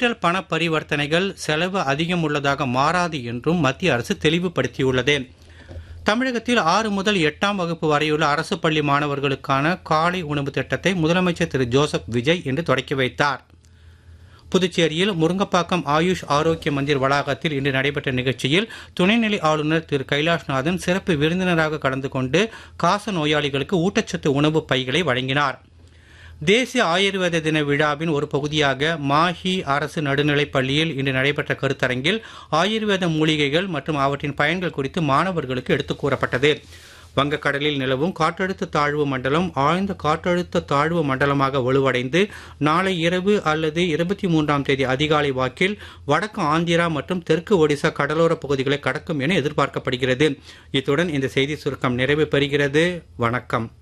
digital பண பரிவர்த்தனைகள் செலவு அதிகம் உள்ளதாக மாறாது என்றும் மத்திய அரசு தெளிவுபடுத்தியுள்ளது தமிழகத்தில் ஆறு முதல் எட்டாம் வகுப்பு வரையுள்ள அரசு பள்ளி மாணவர்களுக்கான காலை உணவு திட்டத்தை முதலமைச்சர் திரு ஜோசப் விஜய் இன்று தொடக்கி வைத்தார் புதுச்சேரியில் முருங்கப்பாக்கம் ஆயுஷ் ஆரோக்கிய மந்திர் வளாகத்தில் இன்று நடைபெற்ற நிகழ்ச்சியில் துணைநிலை ஆளுநர் திரு கைலாஷ்நாதன் சிறப்பு விருந்தினராக கலந்து கொண்டு காச நோயாளிகளுக்கு ஊட்டச்சத்து உணவு பைகளை வழங்கினார் தேசிய ஆயுர்வேத தின விழாவின் ஒரு பகுதியாக மாஹி அரசு நடுநிலைப் பள்ளியில் இன்று நடைபெற்ற கருத்தரங்கில் ஆயுர்வேத மூலிகைகள் மற்றும் அவற்றின் பயன்கள் குறித்து மாணவர்களுக்கு எடுத்துக் கூறப்பட்டது வங்கக்கடலில் நிலவும் காற்றழுத்த தாழ்வு மண்டலம் ஆழ்ந்த காற்றழுத்த தாழ்வு மண்டலமாக வலுவடைந்து நாளை இரவு அல்லது இருபத்தி மூன்றாம் தேதி அதிகாலை வாக்கில் வடக்கு ஆந்திரா மற்றும் தெற்கு ஒடிசா கடலோர பகுதிகளை கடக்கும் என எதிர்பார்க்கப்படுகிறது இத்துடன் இந்த செய்தி சுருக்கம் நிறைவு பெறுகிறது வணக்கம்